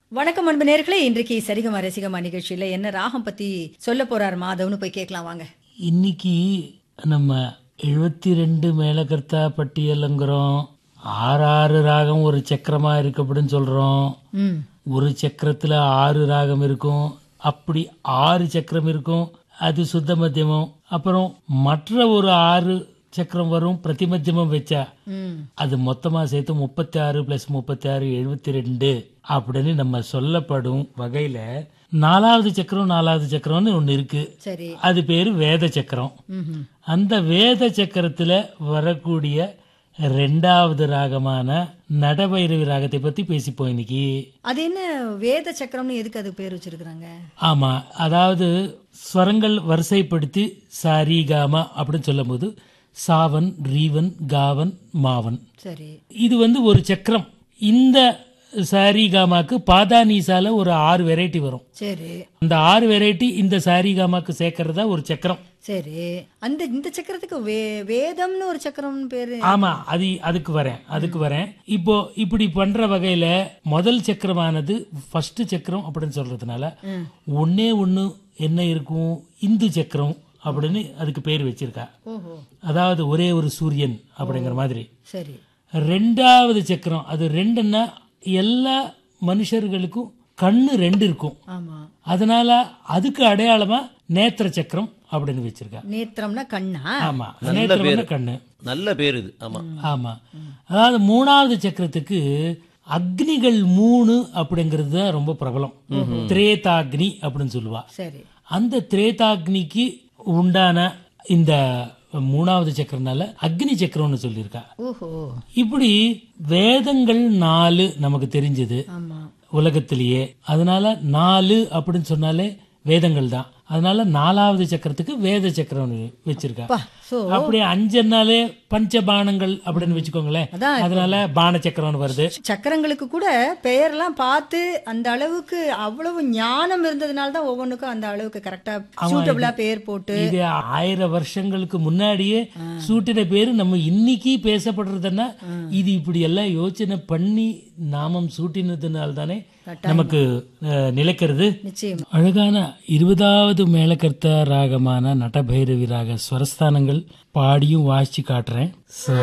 வணக்கம் அன்பு நேர்களே இன்றைக்கு சரிகமா ரசிகமா நிகழ்ச்சியில என்ன ராகம் பத்தி சொல்ல போறார் மாதவ்னு போய் கேட்கலாம் வாங்க இன்னைக்கு நம்ம எழுபத்தி ரெண்டு மேலகர்த்தா பட்டியலுங்கிறோம் ஆறு ஆறு ராகம் ஒரு சக்கரமா இருக்கு அப்படின்னு சொல்றோம் ம் ஒரு சக்கரத்துல ஆறு ராகம் இருக்கும் அப்படி ஆறு சக்கரம் இருக்கும் அது சுத்த மத்தியமம் அப்புறம் மற்ற ஒரு ஆறு சக்கரம் வரும் பிரதிமத்தியமம் வச்சா ம் அது மொத்தமா சேர்த்து முப்பத்தி ஆறு பிளஸ் முப்பத்தி ஆறு எழுபத்தி ரெண்டு அப்படின்னு நம்ம சொல்லப்படும் வகையில நாலாவது சக்கரம் நாலாவது சக்கரம்னு ஒண்ணு இருக்கு சரி அது பேரு வேத சக்கரம் ம்ஹும். அந்த வேத சக்கரத்துல வரக்கூடிய ரெண்டாவது ராகமான நடபைரவி ராகத்தை பத்தி பேசிப்போம் இன்னைக்கு அது என்ன வேத சக்கரம்னு எதுக்கு அது பேர் வச்சிருக்காங்க ஆமா அதாவது ஸ்வரங்கள் வரிசைப்படுத்தி சாரி காமா அப்படின்னு சொல்லும்போது சாவன் ரீவன் காவன் மாவன் சரி இது வந்து ஒரு சக்கரம் இந்த சாரிகாமாக்கு பாதானீசால ஒரு ஆறு வெரைட்டி வரும் சரி அந்த ஆறு வெரைட்டி இந்த சாரிகாமாக்கு சேர்க்கறதா ஒரு சக்கரம் சரி அந்த இந்த சக்கரத்துக்கு வே வேதம்னு ஒரு சக்கரம்னு பேரு ஆமா அது அதுக்கு வரேன் அதுக்கு வரேன் இப்போ இப்படி பண்ற வகையில முதல் சக்கரமானது ஃபர்ஸ்ட் சக்கரம் அப்படின்னு சொல்றதுனால ஒன்னே ஒண்ணு என்ன இருக்கும் இந்து சக்கரம் அப்படின்னு அதுக்கு பேர் வச்சிருக்கா ஓஹோ அதாவது ஒரே ஒரு சூரியன் அப்படிங்கிற மாதிரி சரி ரெண்டாவது சக்கரம் அது ரெண்டுன்னா எல்லா மனுஷர்களுக்கும் கண்ணு ரெண்டு இருக்கும் ஆமா அதனால அதுக்கு அடையாளமா நேத்திர சக்கரம் அப்படின்னு வச்சிருக்கா நேத்திரம்னா கண்ணா ஆமா நேத்திரம்னா கண்ணு நல்ல பேர் இது ஆமா ஆமா அதாவது மூணாவது சக்கரத்துக்கு அக்னிகள் மூணு அப்படிங்கிறது தான் ரொம்ப பிரபலம் திரேதாக்னி அப்படின்னு சொல்லுவா சரி அந்த திரேதாக்னிக்கு உண்டான இந்த மூணாவது சக்கரனால அக்னி சக்கரம்னு சொல்லியிருக்கா ஓஹோ இப்படி வேதங்கள் நாலு நமக்கு தெரிஞ்சது ஆமா உலகத்திலேயே அதனால நாலு அப்படின்னு சொன்னாலே வேதங்கள் தான் அதனால நாலாவது சக்கரத்துக்கு வேத சக்கரம் வச்சிருக்கா பா சோ அப்படி அஞ்சுனாலே பஞ்சபானங்கள் அப்படின்னு வச்சுக்கோங்களேன் அதான் அதனால பான சக்கரம்னு வருது சக்கரங்களுக்கு கூட பெயர்லாம் பார்த்து அந்த அளவுக்கு அவ்வளவு ஞானம் இருந்ததுனால தான் ஒவ்வொன்றுக்கும் அந்த அளவுக்கு கரெக்டா சூட்டபிளா பெயர் போட்டு இது ஆயிரம் வருஷங்களுக்கு முன்னாடியே சூட்டின பேரு நம்ம இன்னைக்கு பேசப்படுறதுன்னா இது இப்படி எல்லாம் யோசனை பண்ணி நாமம் சூட்டினதுனால தானே நமக்கு அஹ், நிலைக்கிறது நிச்சயம் அழகான இருபதாவது மேலக்கர்த்த ராகமான நடபைரவி ராக ஸ்வரஸ்தானங்கள் பாடியும் வாசிச்சு காட்டுறேன் ச